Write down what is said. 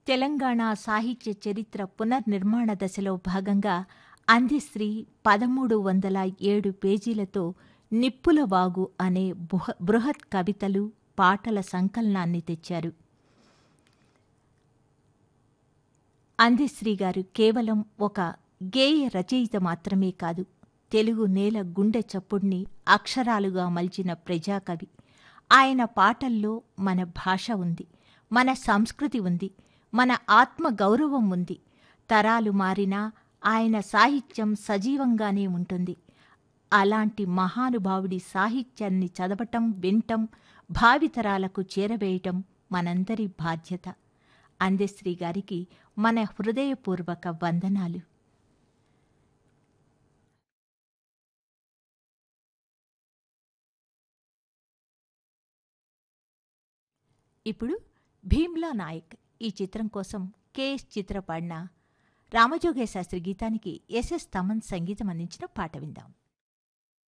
తెలంగాణ సాహిత్య చరిత్ర పునర్నిర్మాణ దశలో భాగంగా అందిశ్రీ పదమూడు వందల ఏడు పేజీలతో నిప్పుల వాగు అనే బుహ బృహత్ కవితలు పాటల సంకలనాన్ని తెచ్చారు అందిశ్రీ గారు కేవలం ఒక గేయ రచయిత మాత్రమే కాదు తెలుగు నేల గుండె చప్పుడిని అక్షరాలుగా మలిచిన ప్రజాకవి ఆయన పాటల్లో మన భాష ఉంది మన సంస్కృతి ఉంది మన ఆత్మ గౌరవం ఉంది తరాలు మారినా ఆయన సాహిత్యం సజీవంగానే ఉంటుంది అలాంటి మహానుభావుడి సాహిత్యాన్ని చదవటం వినటం భావితరాలకు చేరవేయటం మనందరి బాధ్యత అందశ్రీ గారికి మన హృదయపూర్వక వందనాలు ఇప్పుడు భీమ్లా నాయక్ ఈ చిత్రం కోసం కెఎస్ చిత్ర పాడిన రామజోగయ్య శాస్త్రి గీతానికి ఎస్ఎస్ తమన్ సంగీతం అందించిన పాట విందాం